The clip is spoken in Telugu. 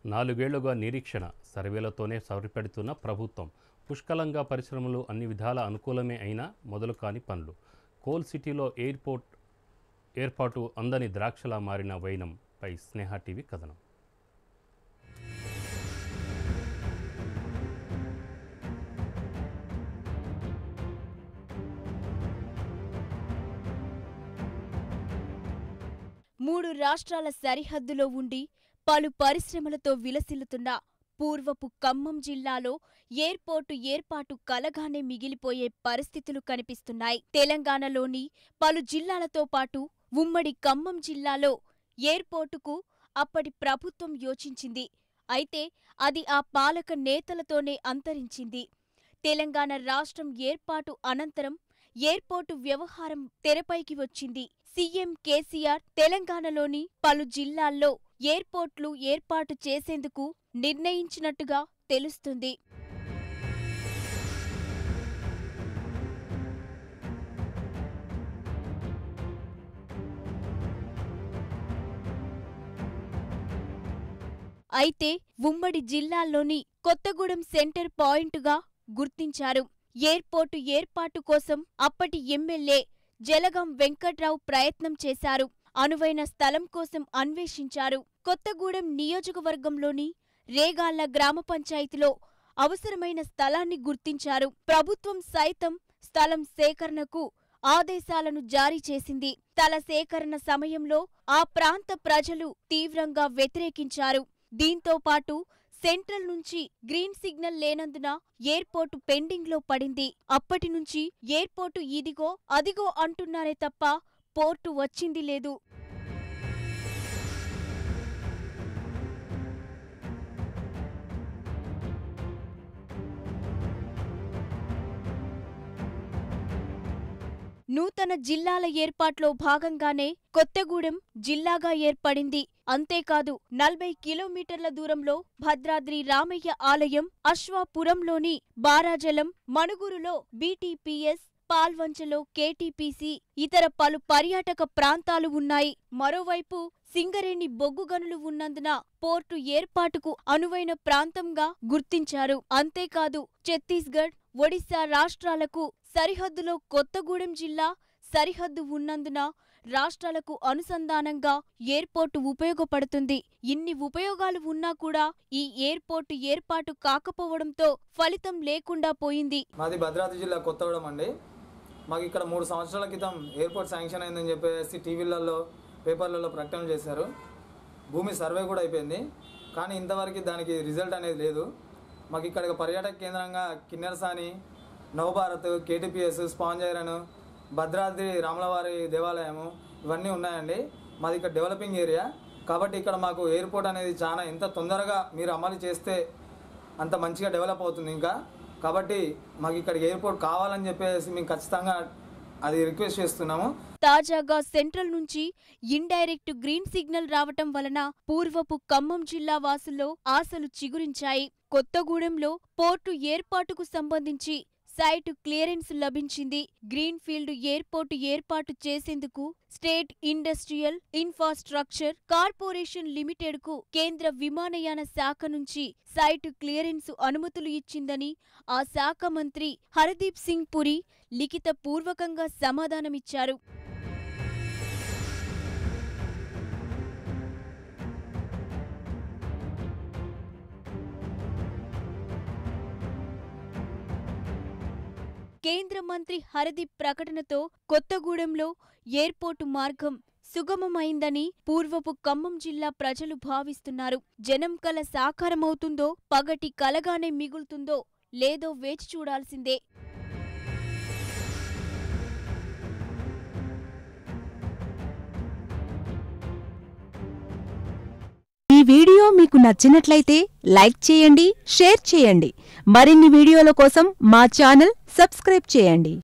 నాలుగేళ్లుగా నిరీక్షణ సర్వేలతోనే సరిపెడుతున్న ప్రభుత్వం పుష్కలంగా పరిశ్రమలు అన్ని విధాల అనుకూలమే అయినా మొదలు కాని పనులు కోల్ సిటీలో ఎయిర్పోర్ట్ ఏర్పాటు అందని ద్రాక్షలా మారిన వైనం పై స్నేహ టీవీ కథనం మూడు రాష్ట్రాల సరిహద్దులో ఉండి పలు పరిశ్రమలతో విలసిల్లుతున్న పూర్వపు ఖమ్మం జిల్లాలో ఎయిర్పోర్టు ఏర్పాటు కలగానే మిగిలిపోయే పరిస్థితులు కనిపిస్తున్నాయి తెలంగాణలోని పలు జిల్లాలతో పాటు ఉమ్మడి ఖమ్మం జిల్లాలో ఎయిర్పోర్టుకు అప్పటి ప్రభుత్వం యోచించింది అయితే అది ఆ పాలక నేతలతోనే అంతరించింది తెలంగాణ రాష్ట్రం ఏర్పాటు అనంతరం ఎయిర్పోర్టు వ్యవహారం తెరపైకి వచ్చింది సీఎం కేసీఆర్ తెలంగాణలోని పలు జిల్లాల్లో ఎయిర్పోర్ట్లు ఏర్పాటు చేసేందుకు నిర్ణయించినట్టుగా తెలుస్తుంది అయితే ఉమ్మడి జిల్లాల్లోని కొత్తగూడెం సెంటర్ పాయింటుగా గుర్తించారు ఎయిర్పోర్టు ఏర్పాటు కోసం అప్పటి ఎమ్మెల్యే జలగం వెంకట్రావు ప్రయత్నం చేశారు అనువైన స్థలం కోసం అన్వేషించారు కొత్తగూడెం నియోజకవర్గంలోని రేగాళ్ల గ్రామ పంచాయతీలో అవసరమైన స్థలాన్ని గుర్తించారు ప్రభుత్వం సైతం స్థలం సేకరణకు ఆదేశాలను జారీ చేసింది స్థల సేకరణ సమయంలో ఆ ప్రాంత ప్రజలు తీవ్రంగా వ్యతిరేకించారు దీంతో పాటు సెంట్రల్ నుంచి గ్రీన్ సిగ్నల్ లేనందున ఎయిర్పోర్టు పెండింగ్లో పడింది అప్పటి నుంచి ఎయిర్పోర్టు ఇదిగో అదిగో అంటున్నారే తప్ప పోర్టు వచ్చింది లేదు నూతన జిల్లాల ఏర్పాట్లో భాగంగానే కొత్తగూడెం జిల్లాగా ఏర్పడింది అంతేకాదు నలభై కిలోమీటర్ల దూరంలో భద్రాద్రి రామయ్య ఆలయం అశ్వాపురంలోని బారాజలం మణుగురులో బీటీపీఎస్ పాల్వంచలో కేటీపీసీ ఇతర పలు పర్యాటక ప్రాంతాలు ఉన్నాయి మరోవైపు సింగరేణి బొగ్గు గనులు ఉన్నందున పోర్టు ఏర్పాటుకు అనువైన ప్రాంతంగా గుర్తించారు అంతేకాదు ఛత్తీస్గఢ్ ఒడిశా రాష్ట్రాలకు సరిహద్దులో కొత్తగూడెం జిల్లా సరిహద్దు ఉన్నందున రాష్ట్రాలకు అనుసంధానంగా ఎయిర్పోర్టు ఉపయోగపడుతుంది ఇన్ని ఉపయోగాలు ఉన్నా కూడా ఈ ఎయిర్పోర్టు ఏర్పాటు కాకపోవడంతో ఫలితం లేకుండా పోయింది మాది భద్రాద్రి జిల్లా కొత్తగూడెం అండి మాకు ఇక్కడ మూడు సంవత్సరాల క్రితం ఎయిర్పోర్ట్ శాంక్షన్ అయిందని చెప్పేసి టీవీలలో పేపర్లలో ప్రకటన చేశారు భూమి సర్వే కూడా అయిపోయింది కానీ ఇంతవరకు దానికి రిజల్ట్ అనేది లేదు మాకు ఇక్కడ పర్యాటక కేంద్రంగా కిన్నెరసాని నవభారత్ కేటీపీఎస్ స్పాంజైరన్ భద్రాద్రి రాములవారి దేవాలయము ఇవన్నీ ఉన్నాయండి మాది ఇక్కడ డెవలపింగ్ ఏరియా కాబట్టి ఇక్కడ మాకు ఎయిర్పోర్ట్ అనేది చాలా ఎంత తొందరగా మీరు అమలు చేస్తే అంత మంచిగా డెవలప్ అవుతుంది ఇంకా కాబట్టి మాకు ఇక్కడ ఎయిర్పోర్ట్ కావాలని చెప్పేసి మేము ఖచ్చితంగా అది రిక్వెస్ట్ చేస్తున్నాము తాజాగా సెంట్రల్ నుంచి ఇండైరెక్ట్ గ్రీన్ సిగ్నల్ రావటం వలన పూర్వపు ఖమ్మం జిల్లా వాసుల్లో ఆశలు చిగురించాయి కొత్తగూడెంలో పోర్టు ఏర్పాటుకు సంబంధించి సైట్ క్లియరెన్స్ లభించింది గ్రీన్ ఫీల్డ్ ఎయిర్పోర్టు ఏర్పాటు చేసేందుకు state industrial infrastructure corporation limited కు కేంద్ర విమానయాన శాఖ నుంచి సైట్ క్లియరెన్స్ అనుమతులు ఇచ్చిందని ఆ శాఖ మంత్రి హర్దీప్ సింగ్ పురి లిఖిత పూర్వకంగా సమాధానమిచ్చారు కేంద్ర మంత్రి హరదీప్ ప్రకటనతో కొత్తగూడెంలో ఎయిర్పోర్టు మార్గం సుగమమైందని పూర్వపు ఖమ్మం జిల్లా ప్రజలు భావిస్తున్నారు జనం కల సాకారమవుతుందో పగటి కలగానే మిగులుతుందో లేదో వేచి చూడాల్సిందే ఈ వీడియో మీకు నచ్చినట్లయితే లైక్ చేయండి షేర్ చేయండి మరిన్ని వీడియోల కోసం మా ఛానల్ సబ్స్క్రైబ్ చేయండి